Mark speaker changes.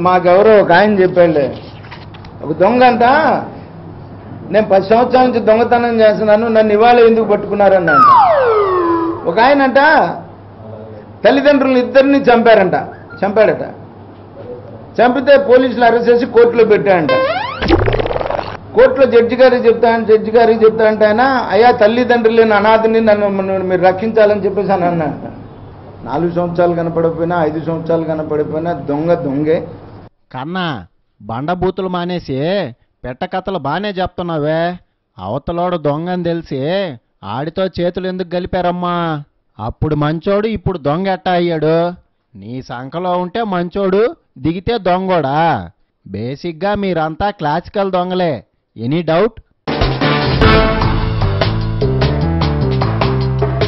Speaker 1: మాకెవరో ఒక ఆయన చెప్పాడులే ఒక దొంగ అంట నేను పది సంవత్సరాల నుంచి దొంగతనం చేస్తున్నాను నన్ను ఇవాళ ఎందుకు పట్టుకున్నారని అంట ఒక ఆయన అంట తల్లిదండ్రులు ఇద్దరిని చంపారంట చంపాడట చంపితే పోలీసులు అరెస్ట్ చేసి కోర్టులో పెట్టాడంట కోర్టులో జడ్జి గారికి చెప్తా జడ్జి గారికి చెప్తా అంటే ఆయన అయ్యా తల్లిదండ్రులు లేని అనాథని నన్ను నన్ను మీరు రక్షించాలని చెప్పేసి అని అన్నాడు నాలుగు సంవత్సరాలు కనపడకపోయినా ఐదు సంవత్సరాలు కనపడిపోయినా దొంగ దొంగే
Speaker 2: కన్నా బండబూతులు మానేసి పెట్ట కథలు బాగానే చెప్తున్నావే అవతలోడు దొంగని తెలిసి ఆడితో చేతులు ఎందుకు కలిపారమ్మా అప్పుడు మంచోడు ఇప్పుడు దొంగ ఎట్టా అయ్యాడు నీ సంఖలో ఉంటే మంచోడు దిగితే దొంగోడా బేసిక్గా మీరంతా క్లాసికల్ దొంగలే ఎనీ డౌట్